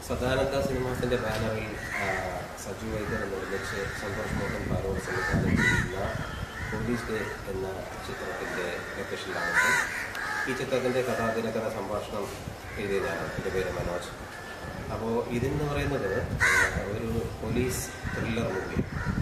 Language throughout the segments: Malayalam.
സദാനന്ദ സിനിമാസിന്റെ ബാനറിൽ ആ, സജു വൈദ്യർ നിർമ്മിച്ച് സന്തോഷ് മോഹൻ പാലോട് സംവിധാനം ചെയ്യുന്ന പോലീസ് ഡേ എന്ന ചിത്രത്തിന്റെ ലൊക്കേഷനിലാണ് ഈ ചിത്രത്തിന്റെ കഥാതിരകഥ സംഭാഷണം എഴുതിയ ഞാനാണ് എൻ്റെ പേര് മനോജ് അപ്പോൾ ഇതെന്ന് പറയുന്നത് ആ, ഒരു പോലീസ് ത്രില്ലർ മൂവി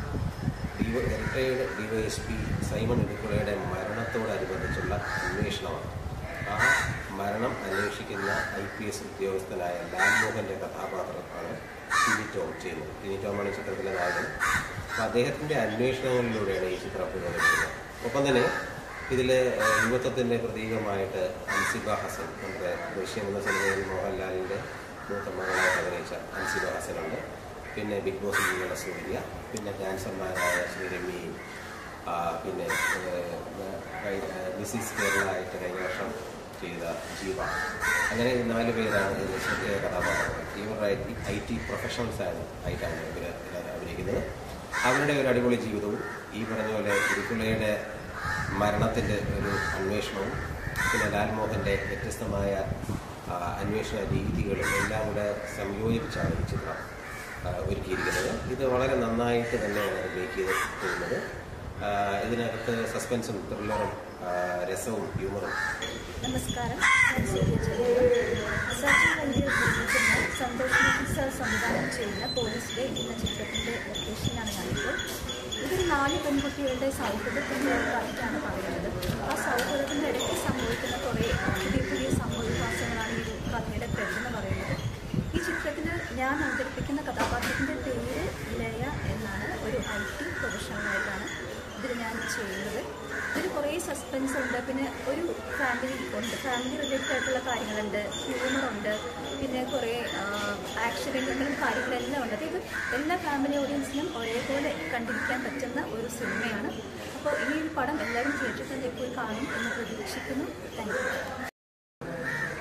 ഡിവ റിട്ടയേർഡ് ഡിവൈഎസ്പി സൈമൺ ഇടുക്കുളയുടെ മരണത്തോടനുബന്ധിച്ചുള്ള അന്വേഷണമാണ് ആ മരണം അന്വേഷിക്കുന്ന ഐ പി എസ് ഉദ്യോഗസ്ഥനായ ലാൽമോഹൻ്റെ കഥാപാത്രമാണ് ടിനി ടോം ചെയ്യുന്നത് ടിനി ടോമാണ് ഈ ചിത്രത്തിലെ നായകൻ അപ്പോൾ അദ്ദേഹത്തിൻ്റെ അന്വേഷണങ്ങളിലൂടെയാണ് ഈ ചിത്രം പുരോഗമിക്കുന്നത് ഒപ്പം തന്നെ ഇതിൽ യുവത്വത്തിൻ്റെ പ്രതീകമായിട്ട് അൻസിബ ഹസൻ നമ്മുടെ ദൃശ്യം എന്ന സിനിമയിൽ മോഹൻലാലിൻ്റെ മൂത്ത മകളായിട്ട് അഭിനയിച്ച അൻസിബ ഹസനുണ്ട് പിന്നെ ബിഗ് ബോസ് ലീഗയുടെ സൂര്യ പിന്നെ ഡാൻസർമാരായ ശ്രീരമി ആ, പിന്നെ ഏഹ്, കഴി- ഏഹ്, മിസ്സിസ് കേരള ആയിട്ട് കഴിഞ്ഞ വർഷം ചെയ്ത ജീവ അങ്ങനെ ഈ നാല് പേരാണ് ഇതിൽ ശ്രദ്ധേയ കഥാപാത്രങ്ങൾ ഇവർ ഐ ടി പ്രൊഫഷണൽസ് ആണ് ആയിട്ടാണ് ഇവർ എല്ലാവരും അഭിനയിക്കുന്നത് അവരുടെ ഒരു അടിപൊളി ജീവിതവും ഈ പറഞ്ഞ പോലെ തിരുക്കുള്ളയുടെ മരണത്തിൻ്റെ ഒരു അന്വേഷണവും പിന്നെ ലാൽമോഹൻ്റെ വ്യത്യസ്തമായ ആ, അന്വേഷണ രീതികളും എല്ലാം കൂടെ സംയോജിപ്പിച്ചാണ് ഈ ചിത്രം ആ, ഒരുക്കിയിരിക്കുന്നത് ഇത് വളരെ നന്നായിട്ട് തന്നെയാണ് മേക്ക് ചെയ്ത് പോകുന്നത് ആ, ഇതിനകത്ത് സസ്പെൻസും ത്രില്ലറും ആ, രസവും ഹ്യൂമറും നമസ്കാരം ഞാൻ സൂര്യ ചെറിയ സച്ചിൻ വൈദ്യർ നിർമ്മിക്കുന്ന സന്തോഷ് മോഹൻ സാർ സംവിധാനം ചെയ്യുന്ന പോലീസ് ഡേ എന്ന ചിത്രത്തിൻ്റെ ലൊക്കേഷനിലാണ് ഞാനിപ്പോൾ ഇതൊരു നാല് പെൺകുട്ടികളുടെ സൗഹൃദത്തിൻ്റെ ഒരു കഥയാണ് പറയുന്നത് ആ സൗഹൃദത്തിൻ്റെ ഇടയ്ക്ക് സംഭവിക്കുന്ന കുറേ പുതിയ പുതിയ സംഭവവികാസങ്ങളാണ് ഈ ഒരു കഥയുടെ പ്രശ്നം പറയുന്നത് ഈ ചിത്രത്തിൽ ഞാൻ അവതരിപ്പിക്കുന്ന കഥാപാത്രത്തിൻ്റെ പേര് ലയ എന്നാണ് ഒരു ഐ ടി പ്രൊഫഷണലായിട്ടാണ് ഇതിൽ ഞാൻ ചെയ്യുന്നത് ഇതിൽ കുറേ സസ്പെൻസ് ഉണ്ട് പിന്നെ ഒരു ഫാമിലി ഉണ്ട് ഫാമിലി റിലേറ്റഡ് ആയിട്ടുള്ള കാര്യങ്ങളുണ്ട് ഹ്യൂമറുണ്ട് പിന്നെ കുറേ ആക്ഷൻ രംഗങ്ങളും കാര്യങ്ങളെല്ലാം ഉണ്ട് അതായത് എല്ലാ ഫാമിലി ഓഡിയൻസിനും ഒരേപോലെ കണ്ടിരിക്കാൻ പറ്റുന്ന ഒരു സിനിമയാണ് അപ്പോൾ ഈ ഒരു പടം എല്ലാവരും തിയേറ്ററിൽ തന്നെ പോയി കാണും എന്ന് പ്രതീക്ഷിക്കുന്നു താങ്ക് യു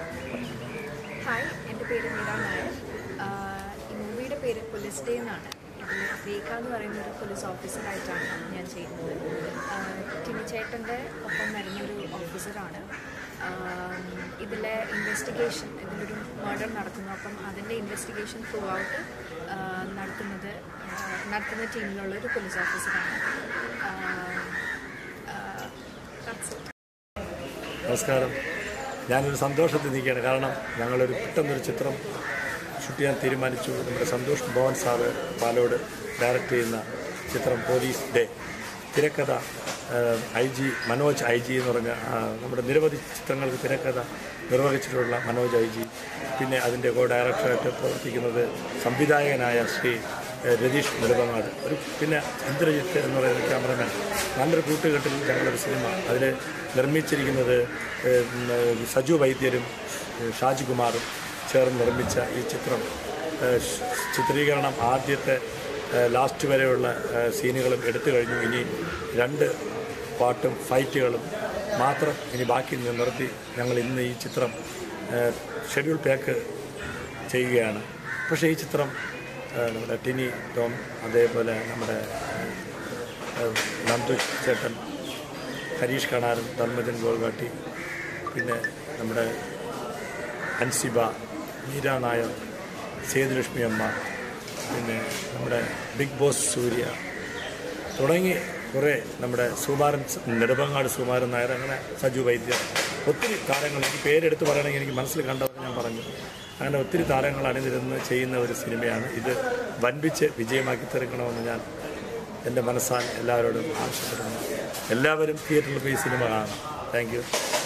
ഹായ് എൻ്റെ പേര് മീര നായർ ആഹ് ഈ മൂവിയുടെ പേര് പോലീസ് ഡേ എന്നാണ് ഇതിൽ രേഖ എന്ന് പറയുന്ന ഒരു പോലീസ് ഓഫീസറായിട്ടാണ് ഞാൻ ചെയ്യുന്നത് ആഹ് ടിനി ചേട്ടൻ്റെ ഒപ്പം വരുന്നൊരു ഓഫീസറാണ് ആഹ് ഇതിലെ ഇൻവെസ്റ്റിഗേഷൻ ഇതിലൊരു മർഡർ നടക്കുന്നു അപ്പം അതിൻ്റെ ഇൻവെസ്റ്റിഗേഷൻ ത്രൂ ഔട്ട് നടത്തുന്നത് ആഹ് നടത്തുന്ന ടീമിലുള്ള ഒരു പോലീസ് ഓഫീസറാണ് ആഹ് ആഹ് that's it. നമസ്കാരം ഞാനൊരു സന്തോഷത്തിൽ നിൽക്കുകയാണ് കാരണം ഞങ്ങളൊരു പെട്ടെന്നൊരു ചിത്രം ഷൂട്ട് ചെയ്യാൻ തീരുമാനിച്ചു നമ്മുടെ സന്തോഷ് ഭവൻ സാറ് പാലോട് ഡയറക്റ്റ് ചെയ്യുന്ന ചിത്രം പോലീസ് ഡേ തിരക്കഥ I G Manoj I G എന്ന് പറഞ്ഞ ആ, നമ്മുടെ നിരവധി ചിത്രങ്ങൾക്ക് തിരക്കഥ നിർവഹിച്ചിട്ടുള്ള മനോജ് ഐ ജി പിന്നെ അതിൻ്റെ കോ ഡയറക്ടറായിട്ട് പ്രവർത്തിക്കുന്നത് സംവിധായകനായ ശ്രീ ഏഹ്, രതീഷ് നെടുമങ്ങാട് ഒരു പിന്നെ ഇന്ദ്രജിത്ത് എന്ന് പറയുന്ന ക്യാമറമാൻ നല്ലൊരു കൂട്ടുകെട്ടിൽ ഞങ്ങളൊരു സിനിമ അതിൽ നിർമ്മിച്ചിരിക്കുന്നത് ഏഹ്, ഉം, സജു വൈദ്യരും ഏഹ്, ഷാജി കുമാറും ചേർന്ന് നിർമ്മിച്ച ഈ ചിത്രം ഏഹ്, ഷ്- ചിത്രീകരണം ആദ്യത്തെ ഏഹ്, ലാസ്റ്റ് വരെയുള്ള ഏഹ്, സീനുകളും എടുത്തു കഴിഞ്ഞു ഇനി രണ്ട് പാട്ടും ഫൈറ്റുകളും മാത്രം ഇനി ബാക്കി നി- നിർത്തി ഞങ്ങൾ ഇന്ന് ഈ ചിത്രം ഏഹ്, ഷെഡ്യൂൾ പാക്ക് ചെയ്യുകയാണ് പക്ഷേ ഈ ചിത്രം ഏഹ്, നമ്മുടെ ടിനി ടോം അതേപോലെ നമ്മുടെ ഏഹ്, നന്ദു ചേട്ടൻ ഹരീഷ് കണാരൻ ധർമ്മജൻ ഗോൾഗാട്ടി പിന്നെ നമ്മുടെ അൻസിബ മീര നായർ സേതുലക്ഷ്മി അമ്മ പിന്നെ നമ്മുടെ ബിഗ് ബോസ് സൂര്യ തുടങ്ങി കുറേ നമ്മുടെ സുമാരൻ നെടുമങ്ങാട് സുമാരൻ നായർ അങ്ങനെ സജു വൈദ്യർ ഒത്തിരി താരങ്ങൾ എനിക്ക് പേരെടുത്ത് പറയണമെങ്കിൽ എനിക്ക് മനസ്സിൽ കണ്ടതൊക്കെ ഞാൻ പറഞ്ഞു അങ്ങനെ ഒത്തിരി താരങ്ങൾ അണിനിരുന്ന് ചെയ്യുന്ന ഒരു സിനിമയാണ് ഇത് വൻപിച്ച് വിജയമാക്കി തീർക്കണമെന്ന് ഞാൻ എൻ്റെ മനസ്സാൽ എല്ലാവരോടും ആവശ്യപ്പെടുന്നു എല്ലാവരും തിയേറ്ററിൽ പോയി സിനിമ കാണണം താങ്ക് യു